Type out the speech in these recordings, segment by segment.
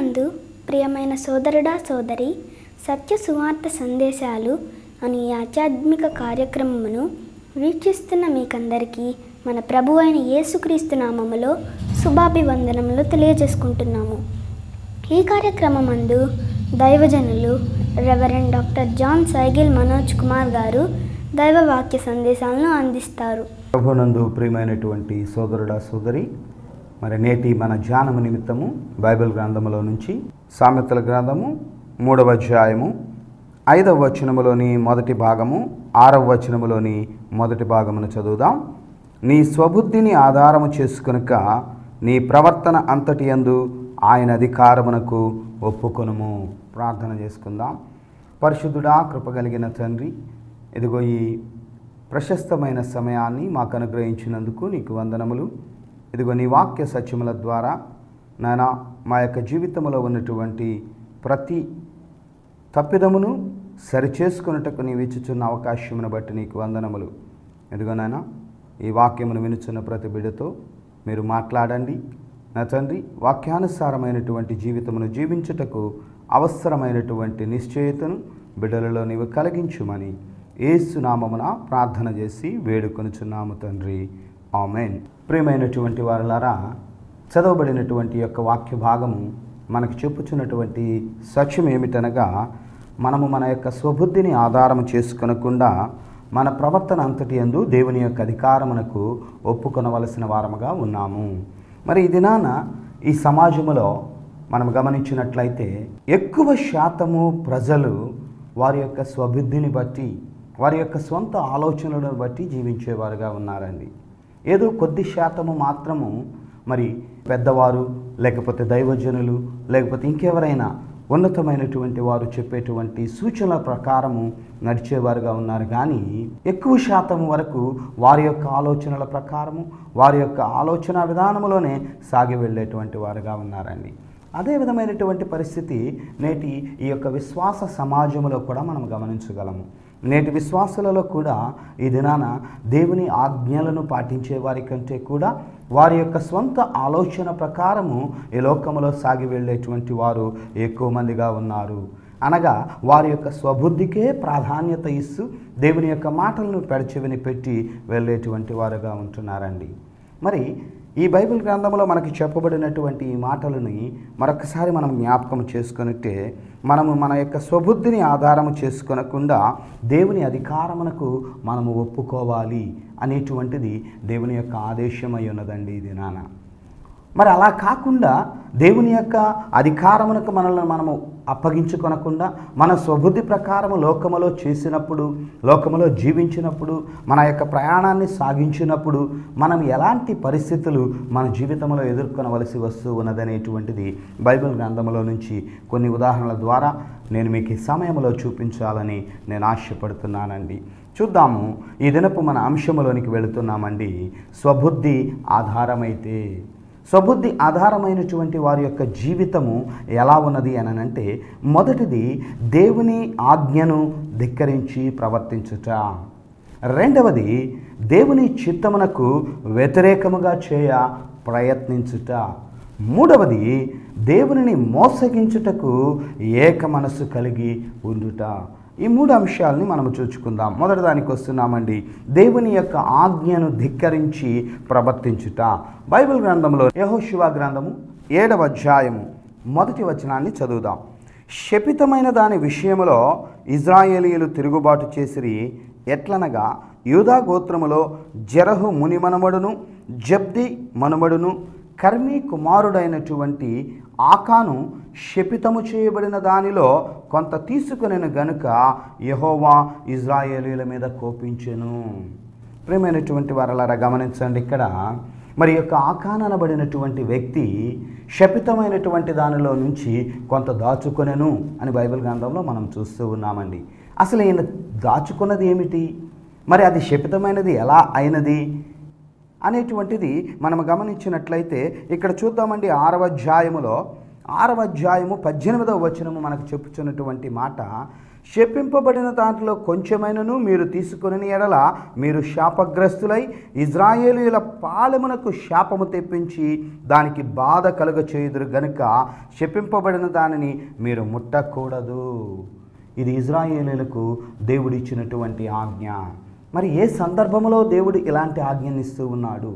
ప్రభునందు ప్రియమైన సోదరుడా సోదరి సత్య సువార్త సందేశాలు అని ఈ ఆధ్యాత్మిక కార్యక్రమమును వీక్షిస్తున్న మీకందరికీ మన ప్రభు అయిన యేసుక్రీస్తు నామములో శుభాభివందనములు తెలియజేసుకుంటున్నాము ఈ కార్యక్రమమందు దైవజనులు reverend doctor John Saigal Manoj Kumar గారు దైవ వాక్య సందేశాలను అందిస్తారు ప్రభునందు ప్రియమైనటువంటి సోదరుడా సోదరి మరి నేటి మన ధ్యానము నిమిత్తము బైబిల్ గ్రంథములో నుంచి సామెతల గ్రంథము మూడవ అధ్యాయము ఐదవ వచనములోని మొదటి భాగము ఆరవ వచనములోని మొదటి భాగమును చదువుదాం నీ స్వబుద్ధిని ఆధారము చేసుకొనుక నీ ప్రవర్తన అంతటి యందు ఆయన అధికారమునకు ఒప్పుకొనుము ప్రార్థన చేసుకుందాం పరిశుద్ధుడా కృపగలిగిన తండ్రి ఇదిగో ఈ ప్రశస్తమైన సమయాన్ని మాకు అనుగ్రహించినందుకు నీకు వందనములు ఇదిగో నీ వాక్య సత్యముల ద్వారా నాయన మా యొక్క జీవితంలో ఉన్నటువంటి ప్రతి తప్పిదమును సరిచేసుకున్నటకు నీవు ఇచ్చుచున్న అవకాశమును బట్టి నీకు వందనములు ఇదిగో నాయన ఈ వాక్యమును వినుచున్న ప్రతి బిడ్డతో మీరు మాట్లాడండి నా తండ్రి వాక్యానుసారమైనటువంటి జీవితమును జీవించుటకు అవసరమైనటువంటి నిశ్చయతను బిడ్డలలో నీవు కలిగించుమని ఏసునామమున ప్రార్థన చేసి వేడుకొనుచున్నాము తండ్రి ఆమెన్ ప్రియమైనటువంటి వారులారా చదవబడినటువంటి యొక్క వాక్య భాగము మనకు చెప్పుచున్నటువంటి సత్యం ఏమిటనగా మనము మన యొక్క స్వబుద్ధిని ఆధారం చేసుకొనకుండా మన ప్రవర్తన అంతటి యందు దేవుని యొక్క అధికారమునకు ఒప్పుకొనవలసిన వారముగా ఉన్నాము మరి ఈ దినాన ఈ సమాజములో మనం గమనించినట్లయితే ఎక్కువ శాతము ప్రజలు వారి యొక్క స్వబుద్ధిని బట్టి వారి యొక్క సొంత ఆలోచనలను బట్టి జీవించేవారుగా ఉన్నారండి ఏదో కొద్ది శాతము మాత్రము మరి పెద్దవారు లేకపోతే దైవజనులు లేకపోతే ఇంకెవరైనా ఉన్నతమైనటువంటి వారు చెప్పేటువంటి సూచనల ప్రకారము నడిచేవారుగా ఉన్నారు కానీ ఎక్కువ శాతం వరకు వారి యొక్క ఆలోచనల ప్రకారము వారి యొక్క ఆలోచన విధానములోనే సాగి వెళ్ళేటువంటి వారుగా ఉన్నారండి అదే విధమైనటువంటి పరిస్థితి నేటి ఈ యొక్క విశ్వాస సమాజంలో కూడా మనం గమనించగలము నేటి విశ్వాసులలో కూడా ఈ దినాన దేవుని ఆజ్ఞలను పాటించే వారి కంటే కూడా వారి యొక్క స్వంత ఆలోచన ప్రకారము ఈ లోకములో సాగి వెళ్ళేటువంటి వారు ఎక్కువ మందిగా ఉన్నారు అనగా వారి యొక్క స్వబుద్ధికే ప్రాధాన్యత ఇస్తూ దేవుని యొక్క మాటలను పెడచెవిని పెట్టి వెళ్ళేటువంటి వారుగా ఉంటున్నారండి మరి ఈ బైబిల్ గ్రంథంలో మనకి చెప్పబడినటువంటి ఈ మాటలని మరొకసారి మనం జ్ఞాపకం చేసుకునితే మనము మన యొక్క స్వబుద్ధిని ఆధారము చేసుకొనకుండా దేవుని అధికారమునకు మనము ఒప్పుకోవాలి అనేటువంటిది దేవుని యొక్క ఆదేశమై ఉన్నదండి ఇది నాన్న మరి అలా కాకుండా దేవుని యొక్క అధికారమునకు మనల్ని మనము అప్పగించుకొనకుండా మన స్వబుద్ధి ప్రకారము లోకములో చేసినప్పుడు లోకములో జీవించినప్పుడు మన యొక్క ప్రయాణాన్ని సాగించినప్పుడు మనం ఎలాంటి పరిస్థితులు మన జీవితంలో ఎదుర్కొనవలసి వస్తూ ఉన్నదనేటువంటిది బైబిల్ గ్రంథంలో నుంచి కొన్ని ఉదాహరణల ద్వారా నేను మీకు ఈ సమయంలో చూపించాలని నేను ఆశపడుతున్నానండి చూద్దాము ఈ దినపు మన అంశములోనికి వెళుతున్నామండి స్వబుద్ధి ఆధారమైతే స్వబుద్ధి ఆధారమైనటువంటి వారి యొక్క జీవితము ఎలా ఉన్నది అని అంటే మొదటిది దేవుని ఆజ్ఞను ధిక్కరించి ప్రవర్తించుట రెండవది దేవుని చిత్తమునకు వ్యతిరేకముగా చేయ ప్రయత్నించుట మూడవది దేవునిని మోసగించుటకు ఏక మనస్సు కలిగి ఉండుట ఈ మూడు అంశాలని మనం చూచుకుందాం మొదటి దానికి వస్తున్నామండి దేవుని యొక్క ఆజ్ఞను ధిక్కరించి ప్రవర్తించుట బైబిల్ గ్రంథంలో యహోశివ గ్రంథము ఏడవ అధ్యాయము మొదటి వచనాన్ని చదువుదాం శపితమైన దాని విషయములో ఇజ్రాయేలీయులు తిరుగుబాటు చేసిరి ఎట్లనగా యూదా గోత్రములో జరహు ముని మనుమడును జబ్ది మనుమడును కర్మీ కుమారుడైనటువంటి ఆకాను శపితము చేయబడిన దానిలో కొంత తీసుకునేను గనుక యహోవా ఇజ్రాయేలీల మీద కోపించెను ప్రియమైనటువంటి వారలారా గమనించండి ఇక్కడ మరి యొక్క ఆకాన్ అనబడినటువంటి వ్యక్తి శపితమైనటువంటి దానిలో నుంచి కొంత దాచుకొనెను అని బైబిల్ గ్రంథంలో మనం చూస్తూ ఉన్నామండి అసలు ఈయన దాచుకున్నది ఏమిటి మరి అది శపితమైనది ఎలా అయినది అనేటువంటిది మనం గమనించినట్లయితే ఇక్కడ చూద్దామండి ఆరవ అధ్యాయములో ఆరవ అధ్యాయము పద్దెనిమిదవ వచనము మనకు చెప్పుచున్నటువంటి మాట శపింపబడిన దాంట్లో కొంచెమైనను మీరు తీసుకుని ఎడల మీరు శాపగ్రస్తులై ఇజ్రాయేలీల పాలెమునకు శాపము తెప్పించి దానికి బాధ కలుగ చేయుదురు గనుక శపింపబడిన దానిని మీరు ముట్టకూడదు ఇది ఇజ్రాయేలీలకు దేవుడిచ్చినటువంటి ఆజ్ఞ మరి ఏ సందర్భంలో దేవుడు ఇలాంటి ఆజ్ఞనిస్తూ ఉన్నాడు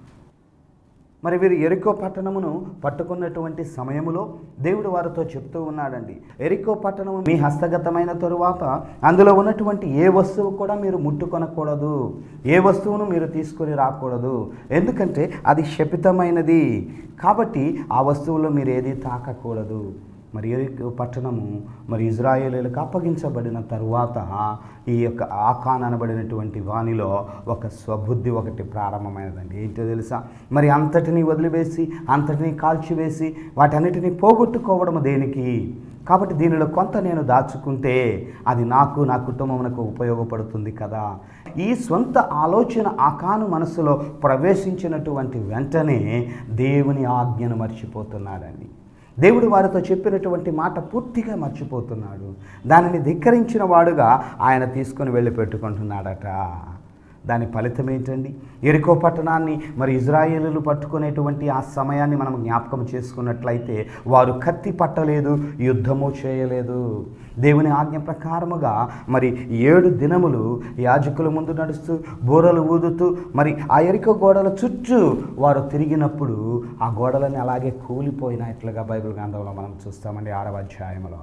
మరి వీరు ఎరికో పట్టణమును పట్టుకున్నటువంటి సమయములో దేవుడు వారితో చెప్తూ ఉన్నాడండి ఎరికో పట్టణము మీ హస్తగతమైన తరువాత అందులో ఉన్నటువంటి ఏ వస్తువు కూడా మీరు ముట్టుకొనకూడదు ఏ వస్తువును మీరు తీసుకొని రాకూడదు ఎందుకంటే అది శపితమైనది కాబట్టి ఆ వస్తువులో మీరు ఏది తాకకూడదు మరి ఎరికో పట్టణము మరి ఇజ్రాయేలీలకు అప్పగించబడిన తరువాత ఈ యొక్క ఆకాన్ అనబడినటువంటి వానిలో ఒక స్వబుద్ధి ఒకటి ప్రారంభమైనదండి ఏంటో తెలుసా మరి అంతటిని వదిలివేసి అంతటిని కాల్చివేసి వాటన్నిటిని పోగొట్టుకోవడం దేనికి కాబట్టి దీనిలో కొంత నేను దాచుకుంటే అది నాకు నా కుటుంబమునకు ఉపయోగపడుతుంది కదా ఈ స్వంత ఆలోచన ఆకాను మనసులో ప్రవేశించినటువంటి వెంటనే దేవుని ఆజ్ఞను మర్చిపోతున్నాడండి దేవుడు వారితో చెప్పినటువంటి మాట పూర్తిగా మర్చిపోతున్నాడు దానిని ధిక్కరించిన వాడుగా ఆయన తీసుకొని వెళ్ళి పెట్టుకుంటున్నాడట దాని ఫలితం ఏంటండి ఎరికో పట్టణాన్ని మరి ఇజ్రాయేలులు పట్టుకునేటువంటి ఆ సమయాన్ని మనం జ్ఞాపకం చేసుకున్నట్లయితే వారు కత్తి పట్టలేదు యుద్ధము చేయలేదు దేవుని ఆజ్ఞ ప్రకారముగా మరి ఏడు దినములు యాజకుల ముందు నడుస్తూ బూరలు ఊదుతూ మరి ఆ ఎరికో గోడల చుట్టూ వారు తిరిగినప్పుడు ఆ గోడలని అలాగే కూలిపోయినట్లుగా బైబిల్ గ్రంథంలో మనం చూస్తామండి ఆరవ అధ్యాయంలో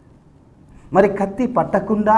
మరి కత్తి పట్టకుండా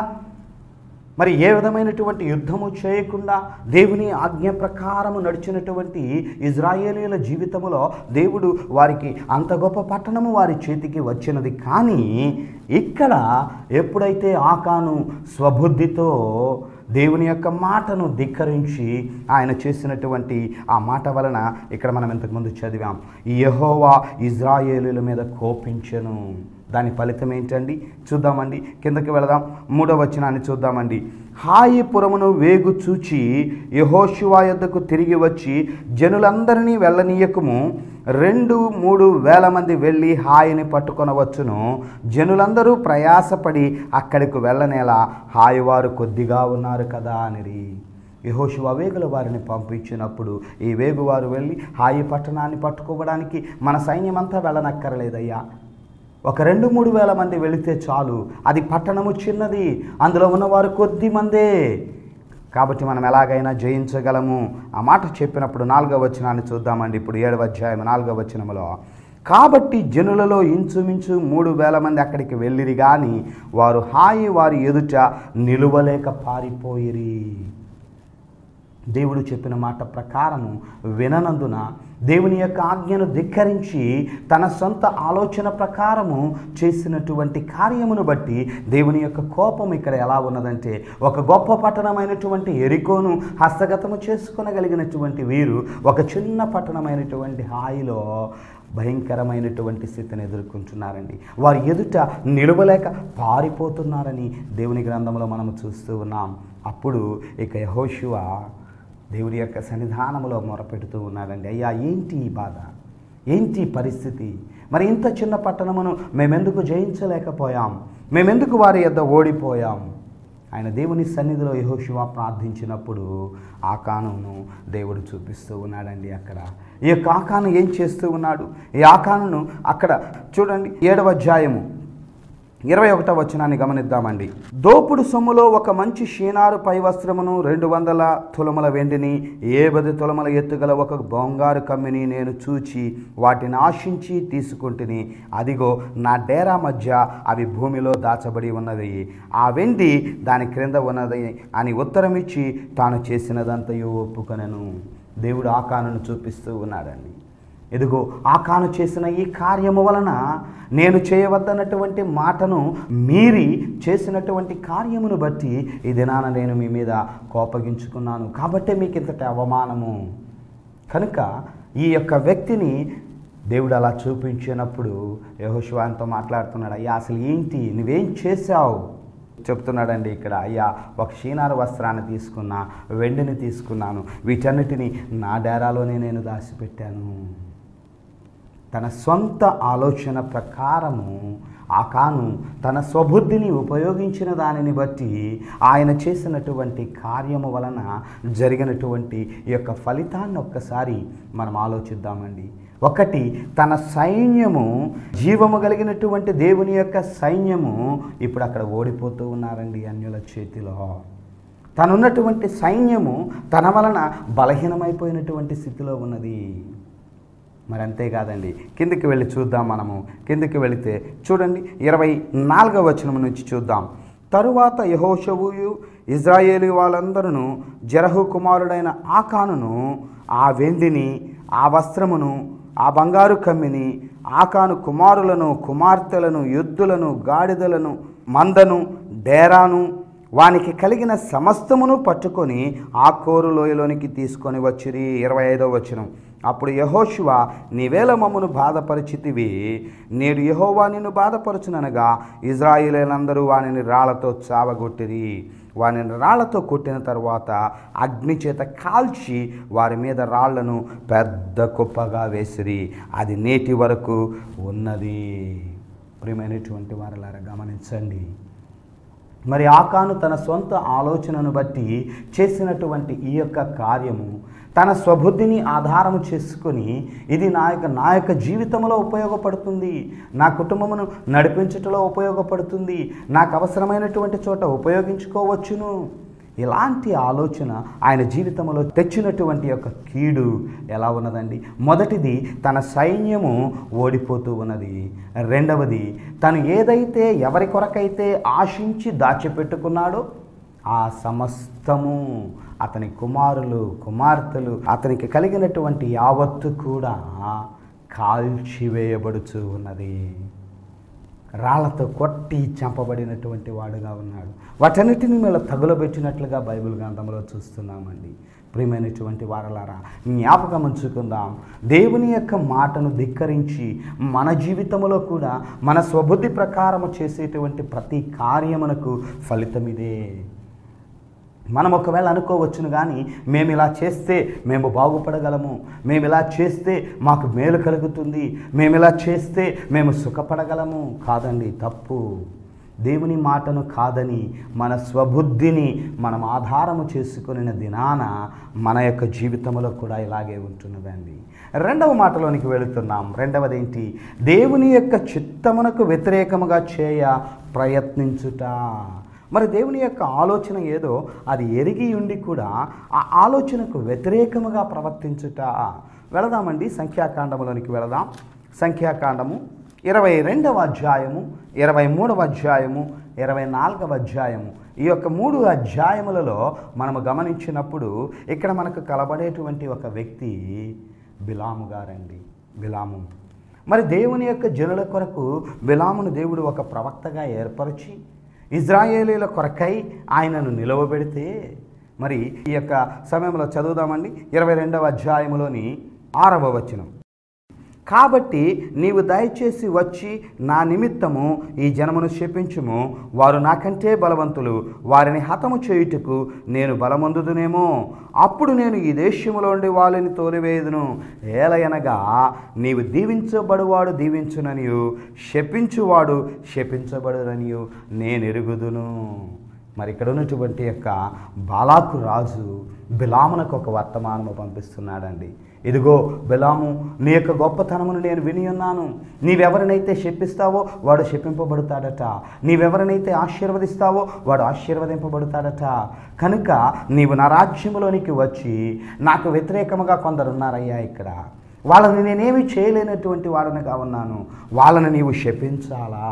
మరి ఏ విధమైనటువంటి యుద్ధము చేయకుండా దేవుని ఆజ్ఞ ప్రకారము నడిచినటువంటి ఇజ్రాయేలీల జీవితములో దేవుడు వారికి అంత గొప్ప పట్టణము వారి చేతికి వచ్చినది కానీ ఇక్కడ ఎప్పుడైతే ఆకాను స్వబుద్ధితో దేవుని యొక్క మాటను ధిక్కరించి ఆయన చేసినటువంటి ఆ మాట వలన ఇక్కడ మనం ఇంతకుముందు చదివాం యెహోవా ఇజ్రాయేలుల మీద కోపించెను దాని ఫలితం ఏంటండి చూద్దామండి కిందకి వెళదాం మూడవ వచనాన్ని చూద్దామండి హాయిపురమును వేగు చూచి యహోశివా యొద్దకు తిరిగి వచ్చి జనులందరినీ వెళ్ళనీయకము రెండు మూడు వేల మంది వెళ్ళి హాయిని పట్టుకొనవచ్చును జనులందరూ ప్రయాసపడి అక్కడికి వెళ్ళనేలా హాయివారు కొద్దిగా ఉన్నారు కదా అనిరి యహోశివ వేగుల వారిని పంపించినప్పుడు ఈ వేగువారు వెళ్ళి హాయి పట్టణాన్ని పట్టుకోవడానికి మన సైన్యం అంతా వెళ్ళనక్కర్లేదయ్యా ఒక రెండు మూడు వేల మంది వెళితే చాలు అది పట్టణము చిన్నది అందులో ఉన్నవారు కొద్ది మందే కాబట్టి మనం ఎలాగైనా జయించగలము ఆ మాట చెప్పినప్పుడు నాలుగవ వచనాన్ని చూద్దామండి ఇప్పుడు ఏడవ అధ్యాయం నాలుగవ వచనములో కాబట్టి జనులలో ఇంచుమించు మూడు వేల మంది అక్కడికి వెళ్ళిరి కానీ వారు హాయి వారి ఎదుట నిలువలేక పారిపోయిరి దేవుడు చెప్పిన మాట ప్రకారము విననందున దేవుని యొక్క ఆజ్ఞను ధిక్కరించి తన సొంత ఆలోచన ప్రకారము చేసినటువంటి కార్యమును బట్టి దేవుని యొక్క కోపం ఇక్కడ ఎలా ఉన్నదంటే ఒక గొప్ప పట్టణమైనటువంటి ఎరికోను హస్తగతము చేసుకొనగలిగినటువంటి వీరు ఒక చిన్న పట్టణమైనటువంటి హాయిలో భయంకరమైనటువంటి స్థితిని ఎదుర్కొంటున్నారండి వారి ఎదుట నిలవలేక పారిపోతున్నారని దేవుని గ్రంథంలో మనం చూస్తూ ఉన్నాం అప్పుడు ఇక యహోశివ దేవుడి యొక్క సన్నిధానములో మొరపెడుతూ ఉన్నాడండి అయ్యా ఏంటి ఈ బాధ ఏంటి ఈ పరిస్థితి మరి ఇంత చిన్న పట్టణమును మేమెందుకు జయించలేకపోయాం మేమెందుకు వారి యొద్ద ఓడిపోయాం ఆయన దేవుని సన్నిధిలో యహోశివ ప్రార్థించినప్పుడు ఆకానును దేవుడు చూపిస్తూ ఉన్నాడండి అక్కడ ఈ యొక్క ఆకాను ఏం చేస్తూ ఉన్నాడు ఈ ఆకానును అక్కడ చూడండి ఏడవ అధ్యాయము ఇరవై ఒకటో వచనాన్ని గమనిద్దామండి దోపుడు సొమ్ములో ఒక మంచి షీనారు పై వస్త్రమును రెండు వందల తులముల వెండిని ఏబది తులముల ఎత్తుగల ఒక బొంగారు కమ్మిని నేను చూచి వాటిని ఆశించి తీసుకుంటుని అదిగో నా డేరా మధ్య అవి భూమిలో దాచబడి ఉన్నది ఆ వెండి దాని క్రింద ఉన్నది అని ఉత్తరం ఇచ్చి తాను చేసినదంతయు ఒప్పుకొనెను దేవుడు ఆకానును చూపిస్తూ ఉన్నాడండి ఎదుగో ఆకాను చేసిన ఈ కార్యము వలన నేను చేయవద్దన్నటువంటి మాటను మీరి చేసినటువంటి కార్యమును బట్టి ఈ దినాన నేను మీ మీద కోపగించుకున్నాను కాబట్టే మీకు ఇంతటి అవమానము కనుక ఈ యొక్క వ్యక్తిని దేవుడు అలా చూపించినప్పుడు యహోశివాన్తో మాట్లాడుతున్నాడు అయ్యా అసలు ఏంటి నువ్వేం చేశావు చెప్తున్నాడండి ఇక్కడ అయ్యా ఒక షీనారు వస్త్రాన్ని తీసుకున్నా వెండిని తీసుకున్నాను వీటన్నిటిని నా డేరాలోనే నేను దాచిపెట్టాను తన సొంత ఆలోచన ప్రకారము ఆకాను తన స్వబుద్ధిని ఉపయోగించిన దానిని బట్టి ఆయన చేసినటువంటి కార్యము వలన జరిగినటువంటి ఈ యొక్క ఫలితాన్ని ఒక్కసారి మనం ఆలోచిద్దామండి ఒకటి తన సైన్యము జీవము కలిగినటువంటి దేవుని యొక్క సైన్యము ఇప్పుడు అక్కడ ఓడిపోతూ ఉన్నారండి అన్యుల చేతిలో తనున్నటువంటి సైన్యము తన వలన బలహీనమైపోయినటువంటి స్థితిలో ఉన్నది మరి అంతేకాదండి కిందికి వెళ్ళి చూద్దాం మనము కిందికి వెళితే చూడండి ఇరవై నాలుగవ వచనం నుంచి చూద్దాం తరువాత యహోషవుయు ఇజ్రాయేలు వాళ్ళందరూ జరహు కుమారుడైన ఆకానును ఆ వెండిని ఆ వస్త్రమును ఆ బంగారు కమ్మిని ఆకాను కుమారులను కుమార్తెలను ఎద్దులను గాడిదలను మందను డేరాను వానికి కలిగిన సమస్తమును పట్టుకొని ఆ కోరు లోయలోనికి తీసుకొని వచ్చిరి ఇరవై ఐదో వచనం అప్పుడు యహోశివ నీవేల మమ్మను బాధపరిచితివి నేడు యహోవా నిన్ను బాధపరచుననగా ఇజ్రాయిలందరూ వానిని రాళ్లతో చావగొట్టిరి వానిని రాళ్లతో కొట్టిన తర్వాత అగ్ని చేత కాల్చి వారి మీద రాళ్లను పెద్ద కుప్పగా వేసిరి అది నేటి వరకు ఉన్నది ప్రియమైనటువంటి వారిలారా గమనించండి మరి ఆకాను తన సొంత ఆలోచనను బట్టి చేసినటువంటి ఈ యొక్క కార్యము తన స్వబుద్ధిని ఆధారము చేసుకొని ఇది నా యొక్క నా యొక్క జీవితంలో ఉపయోగపడుతుంది నా కుటుంబమును నడిపించటంలో ఉపయోగపడుతుంది నాకు అవసరమైనటువంటి చోట ఉపయోగించుకోవచ్చును ఇలాంటి ఆలోచన ఆయన జీవితంలో తెచ్చినటువంటి యొక్క కీడు ఎలా ఉన్నదండి మొదటిది తన సైన్యము ఓడిపోతూ ఉన్నది రెండవది తను ఏదైతే ఎవరి కొరకైతే ఆశించి దాచిపెట్టుకున్నాడో ఆ సమస్తము అతని కుమారులు కుమార్తెలు అతనికి కలిగినటువంటి యావత్తు కూడా కాల్చివేయబడుచు ఉన్నది రాళ్లతో కొట్టి చంపబడినటువంటి వాడుగా ఉన్నాడు వాటన్నిటిని మేము తగులబెట్టినట్లుగా బైబిల్ గ్రంథంలో చూస్తున్నామండి ప్రియమైనటువంటి వారలారా జ్ఞాపకం ఉంచుకుందాం దేవుని యొక్క మాటను ధిక్కరించి మన జీవితంలో కూడా మన స్వబుద్ధి ప్రకారము చేసేటువంటి ప్రతి కార్యమునకు ఫలితం ఇదే మనం ఒకవేళ అనుకోవచ్చును కానీ మేము ఇలా చేస్తే మేము బాగుపడగలము మేము ఇలా చేస్తే మాకు మేలు కలుగుతుంది మేము ఇలా చేస్తే మేము సుఖపడగలము కాదండి తప్పు దేవుని మాటను కాదని మన స్వబుద్ధిని మనం ఆధారము చేసుకుని దినాన మన యొక్క జీవితంలో కూడా ఇలాగే ఉంటున్నదండి రెండవ మాటలోనికి వెళుతున్నాం రెండవది ఏంటి దేవుని యొక్క చిత్తమునకు వ్యతిరేకముగా చేయ ప్రయత్నించుట మరి దేవుని యొక్క ఆలోచన ఏదో అది ఎరిగి ఉండి కూడా ఆ ఆలోచనకు వ్యతిరేకముగా ప్రవర్తించుట వెళదామండి సంఖ్యాకాండములోనికి వెళదాం సంఖ్యాకాండము ఇరవై రెండవ అధ్యాయము ఇరవై మూడవ అధ్యాయము ఇరవై నాలుగవ అధ్యాయము ఈ యొక్క మూడు అధ్యాయములలో మనము గమనించినప్పుడు ఇక్కడ మనకు కలబడేటువంటి ఒక వ్యక్తి బిలాము గారండి బిలాము మరి దేవుని యొక్క జనుల కొరకు బిలామును దేవుడు ఒక ప్రవక్తగా ఏర్పరిచి ఇజ్రాయేలీల కొరకై ఆయనను నిలవబెడితే మరి ఈ యొక్క సమయంలో చదువుదామండి ఇరవై రెండవ అధ్యాయములోని ఆరవ వచనం కాబట్టి నీవు దయచేసి వచ్చి నా నిమిత్తము ఈ జనమును శపించుము వారు నాకంటే బలవంతులు వారిని హతము చేయుటకు నేను బలమందుదునేమో అప్పుడు నేను ఈ దేశములో ఉండి వాళ్ళని తోలివేయుదును ఏలయనగా నీవు దీవించబడువాడు దీవించుననియు శపించువాడు శపించబడుననియు నేను ఎరుగుదును మరి ఇక్కడ ఉన్నటువంటి యొక్క బాలాకు రాజు బిలామునకు ఒక వర్తమానము పంపిస్తున్నాడండి ఇదిగో బిలాము నీ యొక్క గొప్పతనమును నేను విని ఉన్నాను నీవెవరినైతే శపిస్తావో వాడు శపింపబడతాడట నీవెవరినైతే ఆశీర్వదిస్తావో వాడు ఆశీర్వదింపబడతాడట కనుక నీవు నా రాజ్యములోనికి వచ్చి నాకు వ్యతిరేకముగా కొందరు ఉన్నారయ్యా ఇక్కడ వాళ్ళని నేనేమి చేయలేనటువంటి వాడనిగా ఉన్నాను వాళ్ళని నీవు శపించాలా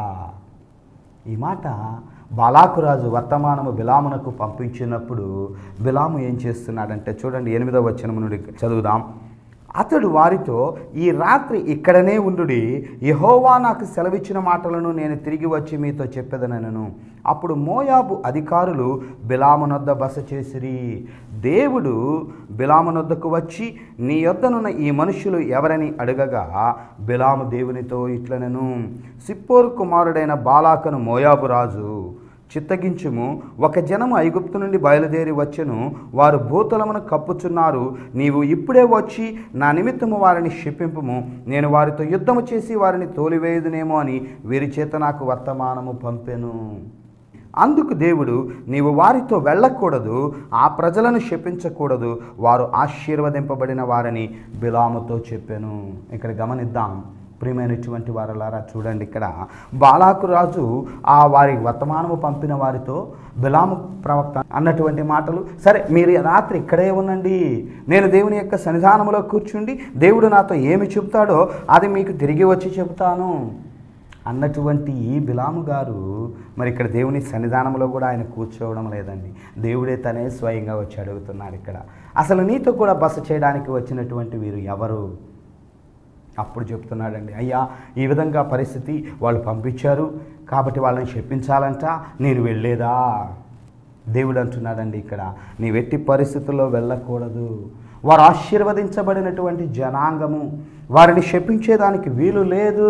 ఈ మాట బాలాకురాజు వర్తమానము బిలామునకు పంపించినప్పుడు బిలాము ఏం చేస్తున్నాడంటే చూడండి ఎనిమిదవ వచనము నుండి చదువుదాం అతడు వారితో ఈ రాత్రి ఇక్కడనే ఉండుడి యహోవా నాకు సెలవిచ్చిన మాటలను నేను తిరిగి వచ్చి మీతో చెప్పేదనను అప్పుడు మోయాబు అధికారులు బిలామునొద్ద బస చేసిరి దేవుడు బిలామునొద్దకు వచ్చి నీ యొద్దనున్న ఈ మనుషులు ఎవరని అడగగా బిలాము దేవునితో ఇట్లనను సిప్పోరు కుమారుడైన బాలాకను మోయాబు రాజు చిత్తగించుము ఒక జనము ఐగుప్తు నుండి బయలుదేరి వచ్చెను వారు భూతలమును కప్పుచున్నారు నీవు ఇప్పుడే వచ్చి నా నిమిత్తము వారిని శిప్పింపుము నేను వారితో యుద్ధము చేసి వారిని తోలివేయుదునేమో అని వీరి చేత నాకు వర్తమానము పంపెను అందుకు దేవుడు నీవు వారితో వెళ్ళకూడదు ఆ ప్రజలను శపించకూడదు వారు ఆశీర్వదింపబడిన వారని బిలాముతో చెప్పాను ఇక్కడ గమనిద్దాం ప్రియమైనటువంటి వారలారా చూడండి ఇక్కడ బాలాకు రాజు ఆ వారి వర్తమానము పంపిన వారితో బిలాము ప్రవక్త అన్నటువంటి మాటలు సరే మీరు రాత్రి ఇక్కడే ఉండండి నేను దేవుని యొక్క సన్నిధానంలో కూర్చుండి దేవుడు నాతో ఏమి చెప్తాడో అది మీకు తిరిగి వచ్చి చెబుతాను అన్నటువంటి ఈ బిలాము గారు మరి ఇక్కడ దేవుని సన్నిధానంలో కూడా ఆయన కూర్చోవడం లేదండి దేవుడే తనే స్వయంగా వచ్చి అడుగుతున్నాడు ఇక్కడ అసలు నీతో కూడా బస చేయడానికి వచ్చినటువంటి వీరు ఎవరు అప్పుడు చెప్తున్నాడండి అయ్యా ఈ విధంగా పరిస్థితి వాళ్ళు పంపించారు కాబట్టి వాళ్ళని చెప్పించాలంట నేను వెళ్ళేదా దేవుడు అంటున్నాడండి ఇక్కడ నీ వెట్టి పరిస్థితుల్లో వెళ్ళకూడదు వారు ఆశీర్వదించబడినటువంటి జనాంగము వారిని శపించేదానికి వీలు లేదు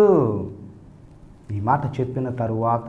ఈ మాట చెప్పిన తరువాత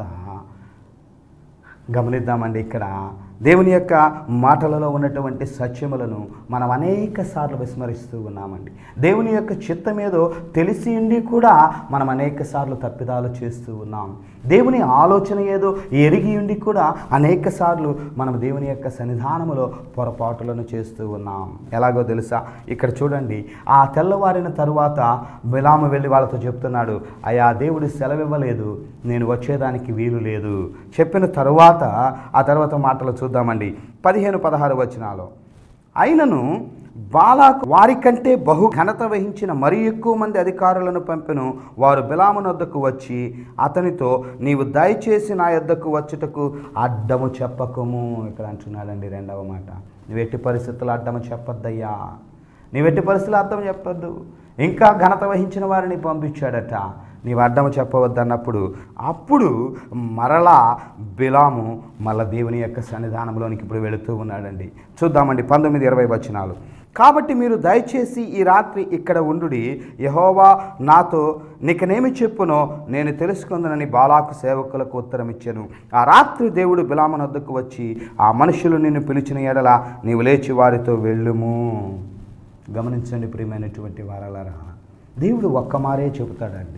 గమనిద్దామండి ఇక్కడ దేవుని యొక్క మాటలలో ఉన్నటువంటి సత్యములను మనం అనేక సార్లు విస్మరిస్తూ ఉన్నామండి దేవుని యొక్క చిత్తం ఏదో తెలిసి ఉండి కూడా మనం అనేక సార్లు తప్పిదాలు చేస్తూ ఉన్నాం దేవుని ఆలోచన ఏదో ఎరిగి ఉండి కూడా అనేక సార్లు మనం దేవుని యొక్క సన్నిధానములో పొరపాటులను చేస్తూ ఉన్నాం ఎలాగో తెలుసా ఇక్కడ చూడండి ఆ తెల్లవారిన తరువాత బిలాము వెళ్ళి వాళ్ళతో చెప్తున్నాడు అయా దేవుడు సెలవివ్వలేదు నేను వచ్చేదానికి వీలు లేదు చెప్పిన తరువాత ఆ తర్వాత మాటలు చూద్దామండి పదిహేను పదహారు వచనాలు అయినను బాలాకు వారికంటే బహు ఘనత వహించిన మరి ఎక్కువ మంది అధికారులను పంపెను వారు బిలామున వద్దకు వచ్చి అతనితో నీవు దయచేసి నా యొద్దకు వచ్చుటకు అడ్డము చెప్పకము ఇక్కడ అంటున్నాడండి రెండవ మాట నువ్వు ఎట్టి పరిస్థితుల్లో అడ్డము చెప్పొద్దయ్యా నీవు ఎట్టి పరిస్థితుల్లో అర్థం చెప్పొద్దు ఇంకా ఘనత వహించిన వారిని పంపించాడట నీవు అడ్డము చెప్పవద్దన్నప్పుడు అప్పుడు మరలా బిలాము మళ్ళా దేవుని యొక్క సన్నిధానంలోనికి ఇప్పుడు వెళుతూ ఉన్నాడండి చూద్దామండి పంతొమ్మిది ఇరవై వచనాలు కాబట్టి మీరు దయచేసి ఈ రాత్రి ఇక్కడ ఉండుడి యహోవా నాతో నీకనేమి చెప్పునో నేను తెలుసుకుందనని బాలాకు సేవకులకు ఉత్తరం ఇచ్చాను ఆ రాత్రి దేవుడు బిలామనొద్దకు వచ్చి ఆ మనుషులు నిన్ను పిలిచిన ఎడల నీవు లేచి వారితో వెళ్ళుము గమనించండి ప్రియమైనటువంటి వారలారా దేవుడు ఒక్క మారే చెబుతాడండి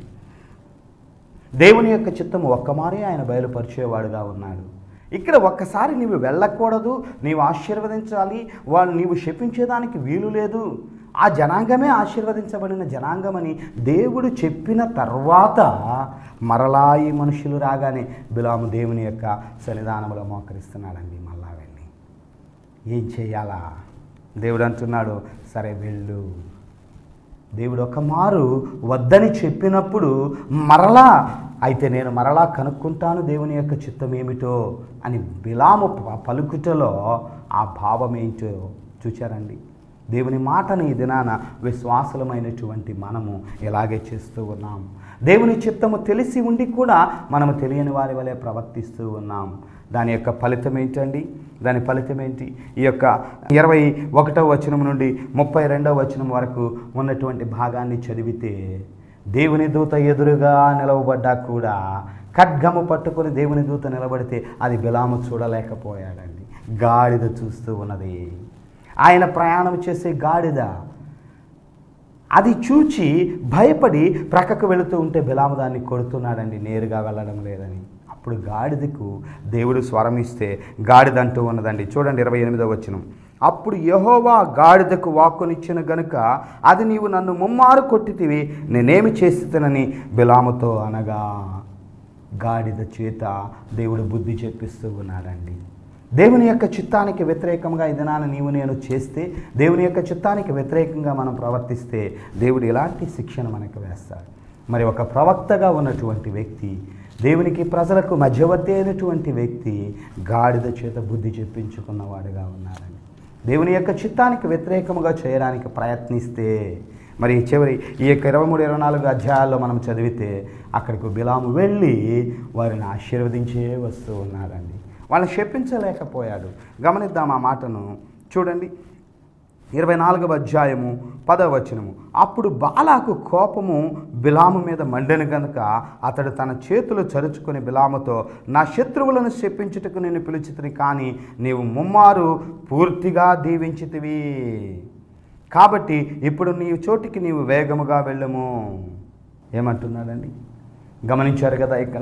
దేవుని యొక్క చిత్తం ఒక్క మారే ఆయన బయలుపరిచేవాడుగా ఉన్నాడు ఇక్కడ ఒక్కసారి నీవు వెళ్ళకూడదు నీవు ఆశీర్వదించాలి వాళ్ళు నీవు శపించేదానికి వీలు లేదు ఆ జనాంగమే ఆశీర్వదించబడిన జనాంగమని దేవుడు చెప్పిన తర్వాత మరలా ఈ మనుషులు రాగానే బిలాము దేవుని యొక్క సన్నిధానంలో మోకరిస్తున్నాడండి మళ్ళా వెళ్ళి ఏం చేయాలా దేవుడు అంటున్నాడు సరే వెళ్ళు దేవుడు ఒక మారు వద్దని చెప్పినప్పుడు మరలా అయితే నేను మరలా కనుక్కుంటాను దేవుని యొక్క చిత్తం ఏమిటో అని బిలాము ప- పలుకుటలో ఆ భావం ఏంటో చూచారండి దేవుని మాటని ఈ దినాన విశ్వాసులమైనటువంటి మనము ఇలాగే చేస్తూ ఉన్నాం దేవుని చిత్తము తెలిసి ఉండి కూడా మనము తెలియని వారి వలె ప్రవర్తిస్తూ ఉన్నాం దాని యొక్క ఫలితం ఏంటండి దాని ఫలితం ఏంటి ఈ యొక్క ఇరవై ఒకటవ వచనం నుండి ముప్పై రెండవ వచనం వరకు ఉన్నటువంటి భాగాన్ని చదివితే దేవుని దూత ఎదురుగా నిలవబడ్డా కూడా ఖడ్గము పట్టుకొని దేవుని దూత నిలబడితే అది బిలాము చూడలేకపోయాడండి గాడిద చూస్తూ ఉన్నది ఆయన ప్రయాణం చేసే గాడిద అది చూచి భయపడి ప్రక్కకు వెళుతూ ఉంటే బిలాము దాన్ని కొడుతున్నాడండి నేరుగా వెళ్ళడం లేదని అప్పుడు గాడిదకు దేవుడు స్వరం ఇస్తే గాడిద అంటూ ఉన్నదండి చూడండి ఇరవై ఎనిమిదో వచనం అప్పుడు యహోవా గాడిదకు వాక్కునిచ్చిన గనుక అది నీవు నన్ను ముమ్మారు కొట్టితివి నేనేమి చేస్తునని బిలాముతో అనగా గాడిద చేత దేవుడు బుద్ధి చెప్పిస్తూ ఉన్నాడండి దేవుని యొక్క చిత్తానికి వ్యతిరేకంగా ఈ దినాన నీవు నేను చేస్తే దేవుని యొక్క చిత్తానికి వ్యతిరేకంగా మనం ప్రవర్తిస్తే దేవుడు ఎలాంటి శిక్షణ మనకు వేస్తాడు మరి ఒక ప్రవక్తగా ఉన్నటువంటి వ్యక్తి దేవునికి ప్రజలకు మధ్యవర్తి అయినటువంటి వ్యక్తి గాడిద చేత బుద్ధి చెప్పించుకున్నవాడుగా ఉన్నాడండి దేవుని యొక్క చిత్తానికి వ్యతిరేకముగా చేయడానికి ప్రయత్నిస్తే మరి చివరి ఈ యొక్క ఇరవై మూడు ఇరవై నాలుగు అధ్యాయాల్లో మనం చదివితే అక్కడికి బిలాము వెళ్ళి వారిని ఆశీర్వదించే వస్తూ ఉన్నాడండి వాళ్ళని శపించలేకపోయాడు గమనిద్దాం ఆ మాటను చూడండి ఇరవై నాలుగవ అధ్యాయము పదవ వచనము అప్పుడు బాలాకు కోపము బిలాము మీద మండెను గనుక అతడు తన చేతులు చరుచుకొని బిలాముతో నా శత్రువులను శప్పించుటకు నేను పిలిచితిని కానీ నీవు ముమ్మారు పూర్తిగా దీవించితివి కాబట్టి ఇప్పుడు నీ చోటికి నీవు వేగముగా వెళ్ళము ఏమంటున్నాడండి గమనించారు కదా ఇక్కడ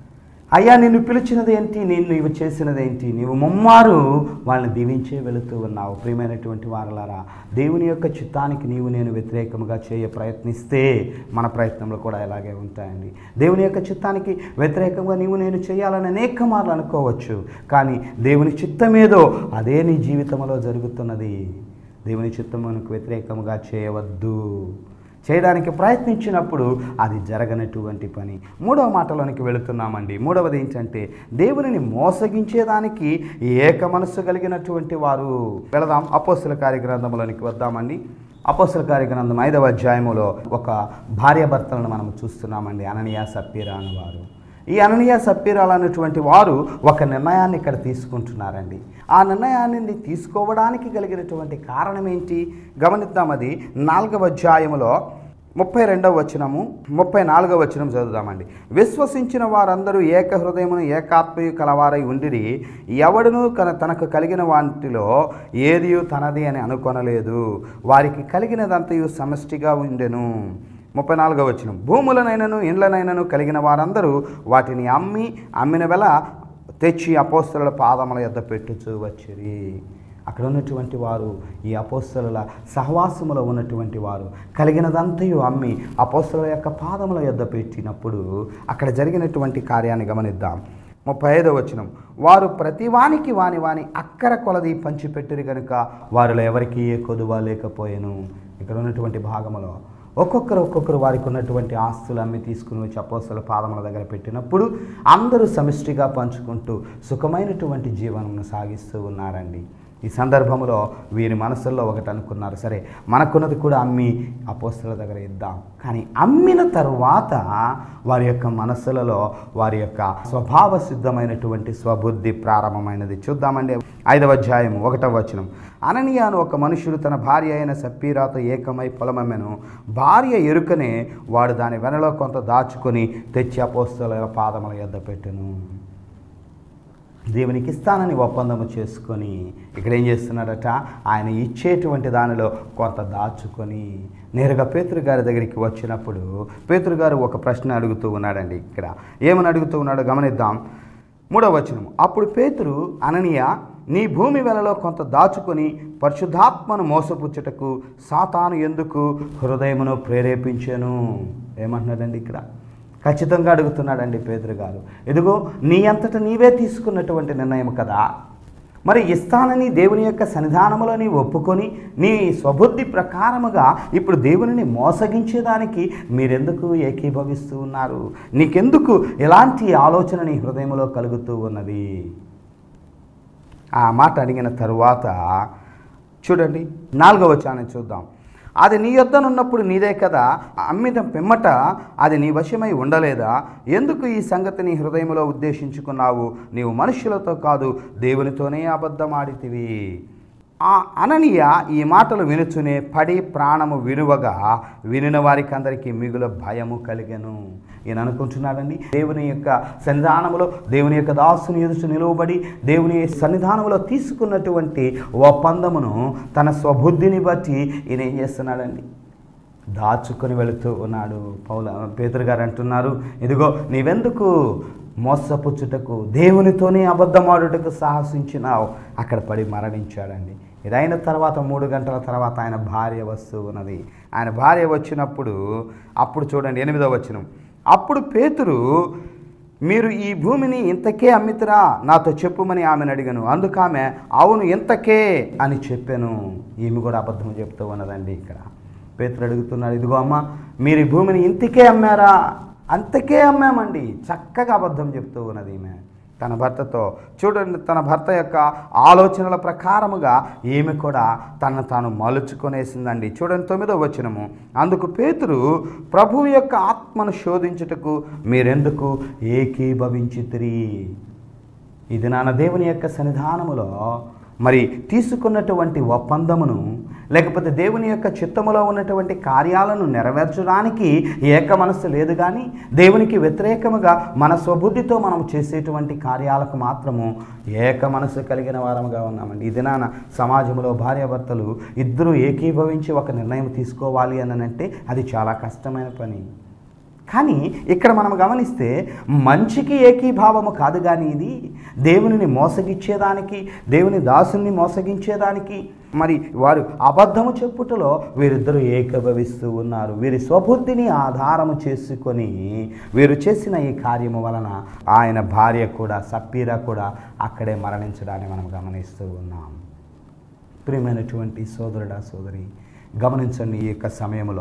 అయ్యా నిన్ను పిలిచినది ఏంటి నేను నీవు చేసినది ఏంటి నీవు ముమ్మారు వాళ్ళని దీవించే వెళుతూ ఉన్నావు ప్రియమైనటువంటి వారలారా దేవుని యొక్క చిత్తానికి నీవు నేను వ్యతిరేకముగా చేయ ప్రయత్నిస్తే మన ప్రయత్నంలో కూడా ఇలాగే ఉంటాయండి దేవుని యొక్క చిత్తానికి వ్యతిరేకంగా నీవు నేను చేయాలని అనేక మార్లు అనుకోవచ్చు కానీ దేవుని చిత్తమేదో అదే నీ జీవితంలో జరుగుతున్నది దేవుని చిత్తమునకు వ్యతిరేకముగా చేయవద్దు చేయడానికి ప్రయత్నించినప్పుడు అది జరగనటువంటి పని మూడవ మాటలోనికి వెళుతున్నామండి మూడవది ఏంటంటే దేవునిని మోసగించేదానికి ఏక మనస్సు కలిగినటువంటి వారు వెళదాం అపోస్తుల కార్యగ్రంథంలోనికి వద్దామండి అపోస్తుల కార్యగ్రంథం ఐదవ అధ్యాయములో ఒక భార్యాభర్తలను మనం చూస్తున్నామండి అననీయ సప్పీరా అనేవారు ఈ అననీయ సప్పీరాలు అనేటువంటి వారు ఒక నిర్ణయాన్ని ఇక్కడ తీసుకుంటున్నారండి ఆ నిర్ణయాన్ని తీసుకోవడానికి కలిగినటువంటి కారణం ఏంటి గమనిద్దాం అది నాలుగవ అధ్యాయములో ముప్పై రెండవ వచనము ముప్పై నాలుగవ వచనం చదువుదామండి విశ్వసించిన వారందరూ ఏక హృదయమును ఏకాత్మయు కలవారై ఉండిరి ఎవడును కన తనకు కలిగిన వాటిలో ఏది తనది అని అనుకొనలేదు వారికి కలిగినదంతయు సమష్టిగా ఉండెను ముప్పై నాలుగవ వచనం భూములనైనను ఇండ్లనైనను కలిగిన వారందరూ వాటిని అమ్మి అమ్మిన వెల తెచ్చి అపోస్తల పాదముల యొద్ద పెట్టుచూ వచ్చిరి అక్కడ ఉన్నటువంటి వారు ఈ అపోస్తల సహవాసములో ఉన్నటువంటి వారు కలిగినదంతయు అమ్మి అపోస్తల యొక్క పాదముల యొద్ద పెట్టినప్పుడు అక్కడ జరిగినటువంటి కార్యాన్ని గమనిద్దాం ముప్పై ఐదవ వచనం వారు ప్రతివానికి వాని వాని అక్కర కొలది పంచిపెట్టిరు గనుక వారిలో ఎవరికి ఏ కొదువ లేకపోయాను ఇక్కడ ఉన్నటువంటి భాగములో ఒక్కొక్కరు ఒక్కొక్కరు వారికి ఉన్నటువంటి ఆస్తులు అమ్మి తీసుకుని వచ్చి అపోస్తల పాదముల దగ్గర పెట్టినప్పుడు అందరూ సమిష్టిగా పంచుకుంటూ సుఖమైనటువంటి జీవనం సాగిస్తూ ఉన్నారండి ఈ సందర్భంలో వీరి మనసుల్లో ఒకటి అనుకున్నారు సరే మనకున్నది కూడా అమ్మి అపోస్తుల దగ్గర ఇద్దాం కానీ అమ్మిన తరువాత వారి యొక్క మనసులలో వారి యొక్క స్వభావ సిద్ధమైనటువంటి స్వబుద్ధి ప్రారంభమైనది చూద్దామండి ఐదవ అధ్యాయం ఒకటవ వచనం అననీయాను ఒక మనుషుడు తన భార్య అయిన సప్పీరాతో ఏకమై పొలమమ్మెను భార్య ఎరుకనే వాడు దాని వెనలో కొంత దాచుకొని తెచ్చి అపోస్తుల పాదముల యొద్ద పెట్టెను దేవునికి ఇస్తానని ఒప్పందము చేసుకొని ఇక్కడ ఏం చేస్తున్నాడట ఆయన ఇచ్చేటువంటి దానిలో కొంత దాచుకొని నేరుగా పేతురు గారి దగ్గరికి వచ్చినప్పుడు పేతురు గారు ఒక ప్రశ్న అడుగుతూ ఉన్నాడండి ఇక్కడ ఏమని అడుగుతూ ఉన్నాడో గమనిద్దాం మూడవ వచనం అప్పుడు పేతురు అననీయ నీ భూమి వెలలో కొంత దాచుకొని పరిశుద్ధాత్మను మోసపుచ్చుటకు సాతాను ఎందుకు హృదయమును ప్రేరేపించాను ఏమంటున్నాడండి ఇక్కడ ఖచ్చితంగా అడుగుతున్నాడండి పేదరు గారు ఎదుగో నీ అంతట నీవే తీసుకున్నటువంటి నిర్ణయం కదా మరి ఇస్తానని దేవుని యొక్క సన్నిధానములో నీ ఒప్పుకొని నీ స్వబుద్ధి ప్రకారముగా ఇప్పుడు దేవునిని మోసగించేదానికి మీరెందుకు ఏకీభవిస్తూ ఉన్నారు నీకెందుకు ఎలాంటి ఆలోచన నీ హృదయంలో కలుగుతూ ఉన్నది ఆ మాట అడిగిన తరువాత చూడండి నాలుగవ వచనాన్ని చూద్దాం అది నీ యొద్దనున్నప్పుడు నీదే కదా అమ్మిన పిమ్మట అది నీ వశమై ఉండలేదా ఎందుకు ఈ సంగతి నీ హృదయంలో ఉద్దేశించుకున్నావు నీవు మనుష్యులతో కాదు దేవునితోనే అబద్ధమాడితివి ఆ అననీయ ఈ మాటలు వినుచునే పడి ప్రాణము వినువగా వినిన వారికి అందరికీ మిగుల భయము కలిగెను ఈయన అనుకుంటున్నాడండి దేవుని యొక్క సన్నిధానములో దేవుని యొక్క దాసుని ఎదుట నిలువబడి దేవుని సన్నిధానములో తీసుకున్నటువంటి ఒప్పందమును తన స్వబుద్ధిని బట్టి ఈయన ఏం చేస్తున్నాడండి దాచుకొని వెళుతూ ఉన్నాడు పౌల పేతురు గారు అంటున్నారు ఇదిగో నీవెందుకు మోసపుచ్చుటకు దేవునితోనే అబద్ధమాడుటకు సాహసించినావు అక్కడ పడి మరణించాడండి ఇదైన తర్వాత మూడు గంటల తర్వాత ఆయన భార్య వస్తూ ఉన్నది ఆయన భార్య వచ్చినప్పుడు అప్పుడు చూడండి ఎనిమిదవ వచనం అప్పుడు పేతురు మీరు ఈ భూమిని ఇంతకే అమ్మితరా నాతో చెప్పుమని ఆమెను అడిగాను అందుకు ఆమె అవును ఇంతకే అని చెప్పాను ఈమె కూడా అబద్ధం చెప్తూ ఉన్నదండి ఇక్కడ పేతురు అడుగుతున్నాడు ఇదిగో అమ్మ మీరు ఈ భూమిని ఇంతకే అమ్మారా అంతకే అమ్మామండి చక్కగా అబద్ధం చెప్తూ ఉన్నది ఈమె తన భర్తతో చూడండి తన భర్త యొక్క ఆలోచనల ప్రకారముగా ఈమె కూడా తనను తాను మలుచుకొనేసిందండి చూడండి తొమ్మిదో వచనము అందుకు పేతురు ప్రభువు యొక్క ఆత్మను శోధించుటకు మీరెందుకు ఏకీభవించితిరి ఇది నాన్న దేవుని యొక్క సన్నిధానములో మరి తీసుకున్నటువంటి ఒప్పందమును లేకపోతే దేవుని యొక్క చిత్తములో ఉన్నటువంటి కార్యాలను నెరవేర్చడానికి ఏక మనస్సు లేదు కానీ దేవునికి వ్యతిరేకముగా మన స్వబుద్ధితో మనం చేసేటువంటి కార్యాలకు మాత్రము ఏక మనస్సు కలిగిన వారముగా ఉన్నామండి ఇది నాన్న సమాజంలో భార్యాభర్తలు ఇద్దరూ ఏకీభవించి ఒక నిర్ణయం తీసుకోవాలి అని అంటే అది చాలా కష్టమైన పని కానీ ఇక్కడ మనం గమనిస్తే మంచికి ఏకీభావము కాదు కానీ ఇది దేవునిని మోసగిచ్చేదానికి దేవుని దాసుని మోసగించేదానికి మరి వారు అబద్ధము చెప్పుటలో వీరిద్దరూ ఏకీభవిస్తూ ఉన్నారు వీరి స్వబుద్ధిని ఆధారము చేసుకొని వీరు చేసిన ఈ కార్యము వలన ఆయన భార్య కూడా సప్పీరా కూడా అక్కడే మరణించడాన్ని మనం గమనిస్తూ ఉన్నాం ప్రియమైనటువంటి సోదరుడా సోదరి గమనించండి ఈ యొక్క సమయంలో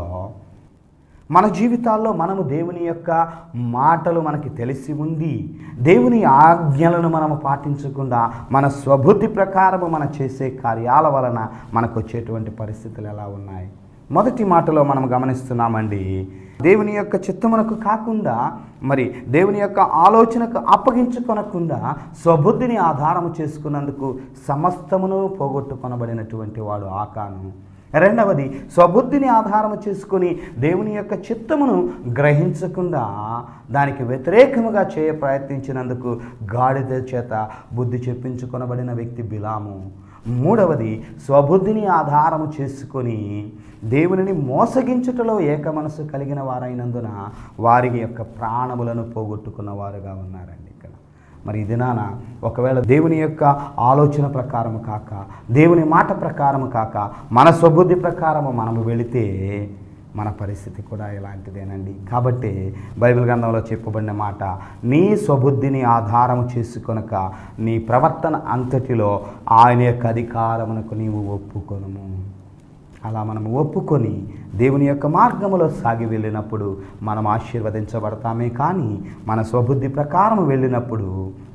మన జీవితాల్లో మనము దేవుని యొక్క మాటలు మనకి తెలిసి ఉంది దేవుని ఆజ్ఞలను మనము పాటించకుండా మన స్వబుద్ధి ప్రకారము మనం చేసే కార్యాల వలన మనకు వచ్చేటువంటి పరిస్థితులు ఎలా ఉన్నాయి మొదటి మాటలో మనం గమనిస్తున్నామండి దేవుని యొక్క చిత్తమునకు కాకుండా మరి దేవుని యొక్క ఆలోచనకు అప్పగించుకొనకుండా స్వబుద్ధిని ఆధారము చేసుకున్నందుకు సమస్తమును పోగొట్టుకొనబడినటువంటి వాడు ఆకాను రెండవది స్వబుద్ధిని ఆధారం చేసుకొని దేవుని యొక్క చిత్తమును గ్రహించకుండా దానికి వ్యతిరేకముగా చేయ ప్రయత్నించినందుకు గాడిద చేత బుద్ధి చెప్పించుకొనబడిన వ్యక్తి బిలాము మూడవది స్వబుద్ధిని ఆధారము చేసుకొని దేవునిని మోసగించుటలో ఏక మనసు కలిగిన వారైనందున వారి యొక్క ప్రాణములను పోగొట్టుకున్న వారుగా ఉన్నారండి ఇక్కడ మరి ఇది నాన్న ఒకవేళ దేవుని యొక్క ఆలోచన ప్రకారము కాక దేవుని మాట ప్రకారము కాక మన స్వబుద్ధి ప్రకారము మనము వెళితే మన పరిస్థితి కూడా ఇలాంటిదేనండి కాబట్టి బైబిల్ గ్రంథంలో చెప్పబడిన మాట నీ స్వబుద్ధిని ఆధారము చేసుకొనక నీ ప్రవర్తన అంతటిలో ఆయన యొక్క అధికారమునకు నీవు ఒప్పుకొనుము అలా మనం ఒప్పుకొని దేవుని యొక్క మార్గములో సాగి వెళ్ళినప్పుడు మనం ఆశీర్వదించబడతామే కానీ మన స్వబుద్ధి ప్రకారం వెళ్ళినప్పుడు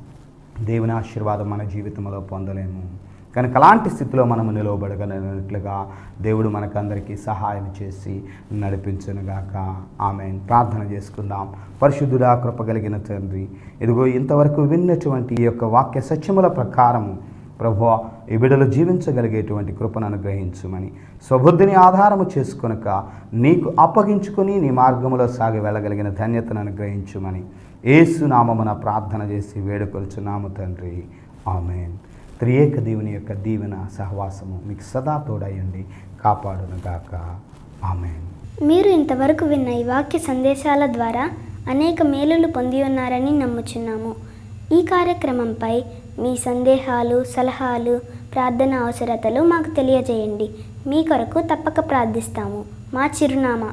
దేవుని ఆశీర్వాదం మన జీవితంలో పొందలేము కనుక అలాంటి స్థితిలో మనము నిలవబడగలిగినట్లుగా దేవుడు మనకందరికీ సహాయం చేసి నడిపించునుగాక ఆమె ప్రార్థన చేసుకుందాం పరిశుద్ధుడా కృపగలిగిన తండ్రి ఇదిగో ఇంతవరకు విన్నటువంటి ఈ యొక్క వాక్య సత్యముల ప్రకారము ప్రభు ఈ బిడలు జీవించగలిగేటువంటి కృపను అనుగ్రహించుమని స్వబుద్ధిని ఆధారము చేసుకొనక నీకు అప్పగించుకొని నీ మార్గములో సాగి వెళ్ళగలిగిన ధన్యతను అనుగ్రహించుమని ఏసునామమున ప్రార్థన చేసి వేడుకొలుచున్నాము తండ్రి ఆమెన్ త్రియేక దేవుని యొక్క దీవెన సహవాసము మీకు సదా తోడయండి కాపాడునుగాక ఆమెన్ మీరు ఇంతవరకు విన్న ఈ వాక్య సందేశాల ద్వారా అనేక మేలులు పొంది ఉన్నారని నమ్ముచున్నాము ఈ కార్యక్రమంపై మీ సందేహాలు సలహాలు ప్రార్థన అవసరతలు మాకు తెలియజేయండి మీ కొరకు తప్పక ప్రార్థిస్తాము మా చిరునామా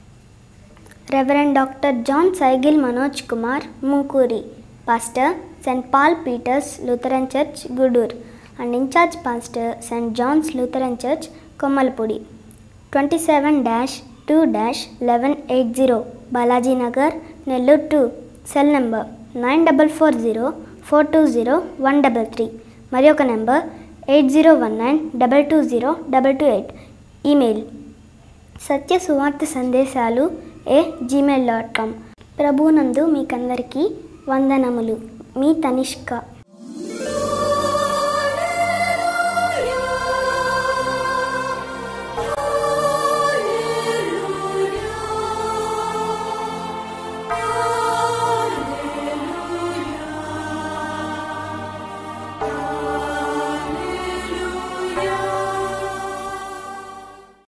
reverend doctor John Saigal Manoj Kumar Mukuri pastor saint Paul Peter's Lutheran church Gudur and in charge pastor saint John's Lutheran church Kommalapudi twenty seven dash two dash eleven eight zero Balaji Nagar Nellore two cell number nine double four zero four two zero one double three మరి ఒక number eight zero one nine double two zero double two eight email సత్య సువార్త సందేశాలు ఏ Gmail dot com ప్రభునందు మీకందరికీ వందనములు మీ తనిష్క